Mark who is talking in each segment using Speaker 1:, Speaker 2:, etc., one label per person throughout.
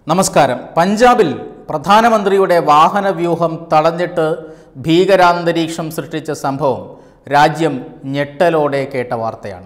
Speaker 1: നമസ്കാരം പഞ്ചാബിൽ പ്രധാനമന്ത്രിയുടെ വാഹന വ്യൂഹം തടഞ്ഞിട്ട് ഭീകരാന്തരീക്ഷം സൃഷ്ടിച്ച സംഭവം രാജ്യം ഞെട്ടലോടെ കേട്ട വാർത്തയാണ്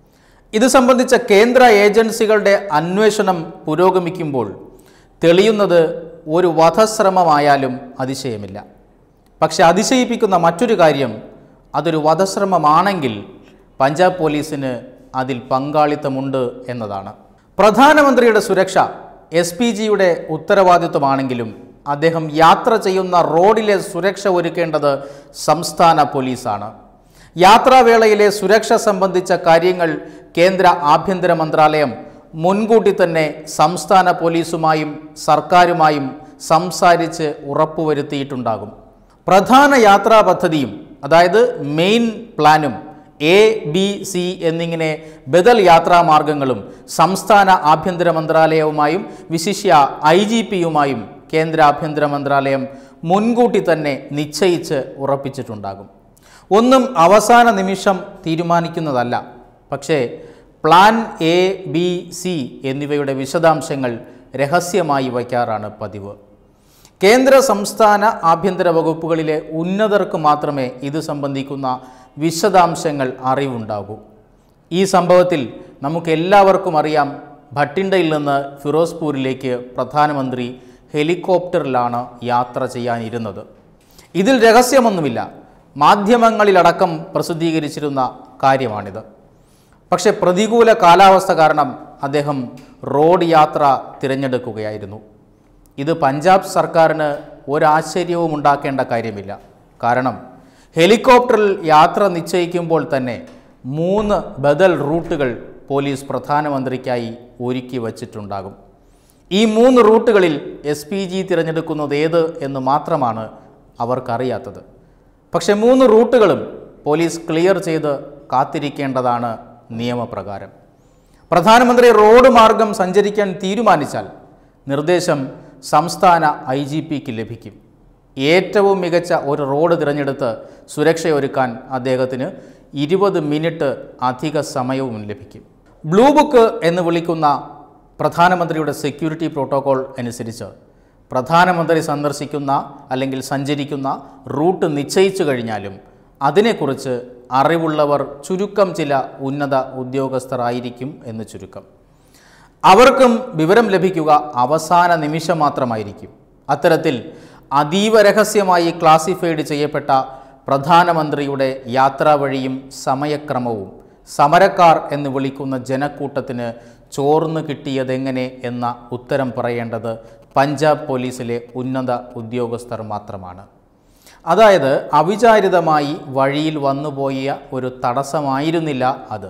Speaker 1: ഇത് സംബന്ധിച്ച കേന്ദ്ര ഏജൻസികളുടെ അന്വേഷണം പുരോഗമിക്കുമ്പോൾ തെളിയുന്നത് ഒരു വധശ്രമമായാലും അതിശയമില്ല പക്ഷെ അതിശയിപ്പിക്കുന്ന മറ്റൊരു കാര്യം അതൊരു വധശ്രമമാണെങ്കിൽ പഞ്ചാബ് പോലീസിന് അതിൽ പങ്കാളിത്തമുണ്ട് എന്നതാണ് പ്രധാനമന്ത്രിയുടെ സുരക്ഷ എസ് പി ജിയുടെ ഉത്തരവാദിത്വമാണെങ്കിലും അദ്ദേഹം യാത്ര ചെയ്യുന്ന റോഡിലെ സുരക്ഷ ഒരുക്കേണ്ടത് സംസ്ഥാന പോലീസാണ് യാത്രാവേളയിലെ സുരക്ഷ സംബന്ധിച്ച കാര്യങ്ങൾ കേന്ദ്ര ആഭ്യന്തര മന്ത്രാലയം മുൻകൂട്ടി തന്നെ സംസ്ഥാന പോലീസുമായും സർക്കാരുമായും സംസാരിച്ച് ഉറപ്പുവരുത്തിയിട്ടുണ്ടാകും പ്രധാന യാത്രാ പദ്ധതിയും അതായത് മെയിൻ പ്ലാനും എ ബി സി എന്നിങ്ങനെ ബദൽ യാത്രാമാർഗങ്ങളും സംസ്ഥാന ആഭ്യന്തര മന്ത്രാലയവുമായും വിശിഷ്യ ഐ ജി പിയുമായും കേന്ദ്ര ആഭ്യന്തര മന്ത്രാലയം മുൻകൂട്ടി തന്നെ നിശ്ചയിച്ച് ഉറപ്പിച്ചിട്ടുണ്ടാകും ഒന്നും അവസാന നിമിഷം തീരുമാനിക്കുന്നതല്ല പക്ഷേ പ്ലാൻ എ ബി സി എന്നിവയുടെ വിശദാംശങ്ങൾ രഹസ്യമായി വയ്ക്കാറാണ് പതിവ് കേന്ദ്ര സംസ്ഥാന ആഭ്യന്തര വകുപ്പുകളിലെ ഉന്നതർക്ക് മാത്രമേ ഇത് സംബന്ധിക്കുന്ന വിശദാംശങ്ങൾ അറിവുണ്ടാകൂ ഈ സംഭവത്തിൽ നമുക്ക് എല്ലാവർക്കും അറിയാം ഭട്ടിണ്ടയിൽ നിന്ന് ഫിറോസ്പൂരിലേക്ക് പ്രധാനമന്ത്രി ഹെലികോപ്റ്ററിലാണ് യാത്ര ചെയ്യാനിരുന്നത് ഇതിൽ രഹസ്യമൊന്നുമില്ല മാധ്യമങ്ങളിലടക്കം പ്രസിദ്ധീകരിച്ചിരുന്ന കാര്യമാണിത് പക്ഷെ പ്രതികൂല കാലാവസ്ഥ കാരണം അദ്ദേഹം റോഡ് യാത്ര തിരഞ്ഞെടുക്കുകയായിരുന്നു ഇത് പഞ്ചാബ് സർക്കാരിന് ഒരാശ്ചര്യവും ഉണ്ടാക്കേണ്ട കാര്യമില്ല കാരണം ഹെലികോപ്റ്ററിൽ യാത്ര നിശ്ചയിക്കുമ്പോൾ തന്നെ മൂന്ന് ബദൽ റൂട്ടുകൾ പോലീസ് പ്രധാനമന്ത്രിക്കായി ഒരുക്കി വച്ചിട്ടുണ്ടാകും ഈ മൂന്ന് റൂട്ടുകളിൽ എസ് പി ജി തിരഞ്ഞെടുക്കുന്നത് ഏത് എന്ന് മാത്രമാണ് അവർക്കറിയാത്തത് പക്ഷെ മൂന്ന് റൂട്ടുകളും പോലീസ് ക്ലിയർ ചെയ്ത് കാത്തിരിക്കേണ്ടതാണ് നിയമപ്രകാരം പ്രധാനമന്ത്രി റോഡ് മാർഗം സഞ്ചരിക്കാൻ തീരുമാനിച്ചാൽ നിർദ്ദേശം സംസ്ഥാന ഐ ജി പിക്ക് ലഭിക്കും ഏറ്റവും മികച്ച ഒരു റോഡ് തിരഞ്ഞെടുത്ത് സുരക്ഷയൊരുക്കാൻ അദ്ദേഹത്തിന് ഇരുപത് മിനിറ്റ് അധിക സമയവും ലഭിക്കും ബ്ലൂ ബുക്ക് എന്ന് വിളിക്കുന്ന പ്രധാനമന്ത്രിയുടെ സെക്യൂരിറ്റി പ്രോട്ടോകോൾ അനുസരിച്ച് പ്രധാനമന്ത്രി സന്ദർശിക്കുന്ന അല്ലെങ്കിൽ സഞ്ചരിക്കുന്ന റൂട്ട് നിശ്ചയിച്ചു കഴിഞ്ഞാലും അതിനെക്കുറിച്ച് അറിവുള്ളവർ ചുരുക്കം ചില ഉന്നത ഉദ്യോഗസ്ഥരായിരിക്കും എന്ന് ചുരുക്കം അവർക്കും വിവരം ലഭിക്കുക അവസാന നിമിഷം മാത്രമായിരിക്കും അത്തരത്തിൽ അതീവ രഹസ്യമായി ക്ലാസിഫൈഡ് ചെയ്യപ്പെട്ട പ്രധാനമന്ത്രിയുടെ യാത്രാവഴിയും സമയക്രമവും സമരക്കാർ എന്ന് വിളിക്കുന്ന ജനക്കൂട്ടത്തിന് ചോർന്നു കിട്ടിയതെങ്ങനെ എന്ന ഉത്തരം പറയേണ്ടത് പഞ്ചാബ് പോലീസിലെ ഉന്നത ഉദ്യോഗസ്ഥർ മാത്രമാണ് അതായത് അവിചാരിതമായി വഴിയിൽ വന്നുപോയ ഒരു തടസ്സമായിരുന്നില്ല അത്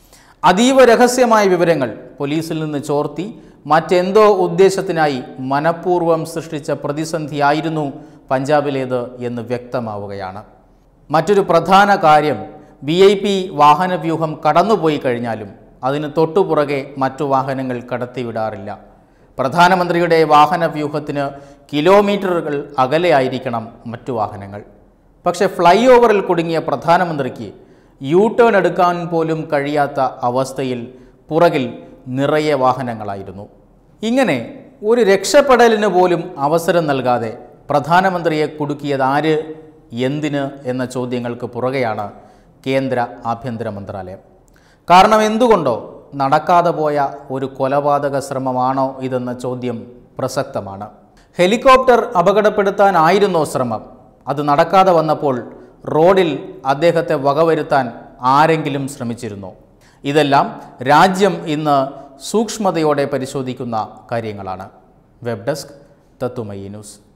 Speaker 1: അതീവ രഹസ്യമായ വിവരങ്ങൾ പോലീസിൽ നിന്ന് ചോർത്തി മറ്റെന്തോ ഉദ്ദേശത്തിനായി മനഃപൂർവ്വം സൃഷ്ടിച്ച പ്രതിസന്ധിയായിരുന്നു പഞ്ചാബിലേത് എന്ന് വ്യക്തമാവുകയാണ് മറ്റൊരു പ്രധാന കാര്യം വി ഐ പി വാഹനവ്യൂഹം കടന്നുപോയി കഴിഞ്ഞാലും അതിന് തൊട്ടുപുറകെ മറ്റു വാഹനങ്ങൾ കടത്തിവിടാറില്ല പ്രധാനമന്ത്രിയുടെ വാഹനവ്യൂഹത്തിന് കിലോമീറ്ററുകൾ അകലെയായിരിക്കണം മറ്റു വാഹനങ്ങൾ പക്ഷേ ഫ്ലൈ ഓവറിൽ കുടുങ്ങിയ പ്രധാനമന്ത്രിക്ക് യു ടേൺ എടുക്കാൻ പോലും കഴിയാത്ത അവസ്ഥയിൽ പുറകിൽ നിറയെ വാഹനങ്ങളായിരുന്നു ഇങ്ങനെ ഒരു രക്ഷപ്പെടലിന് പോലും അവസരം നൽകാതെ പ്രധാനമന്ത്രിയെ കുടുക്കിയത് ആര് എന്തിന് എന്ന ചോദ്യങ്ങൾക്ക് പുറകെയാണ് കേന്ദ്ര ആഭ്യന്തര മന്ത്രാലയം കാരണം എന്തുകൊണ്ടോ നടക്കാതെ പോയ ഒരു കൊലപാതക ശ്രമമാണോ ഇതെന്ന ചോദ്യം പ്രസക്തമാണ് ഹെലികോപ്റ്റർ അപകടപ്പെടുത്താനായിരുന്നോ ശ്രമം അത് നടക്കാതെ വന്നപ്പോൾ റോഡിൽ അദ്ദേഹത്തെ വകവരുത്താൻ ആരെങ്കിലും ശ്രമിച്ചിരുന്നോ ഇതെല്ലാം രാജ്യം ഇന്ന് സൂക്ഷ്മതയോടെ പരിശോധിക്കുന്ന കാര്യങ്ങളാണ് വെബ് ഡെസ്ക് തത്തുമയി ന്യൂസ്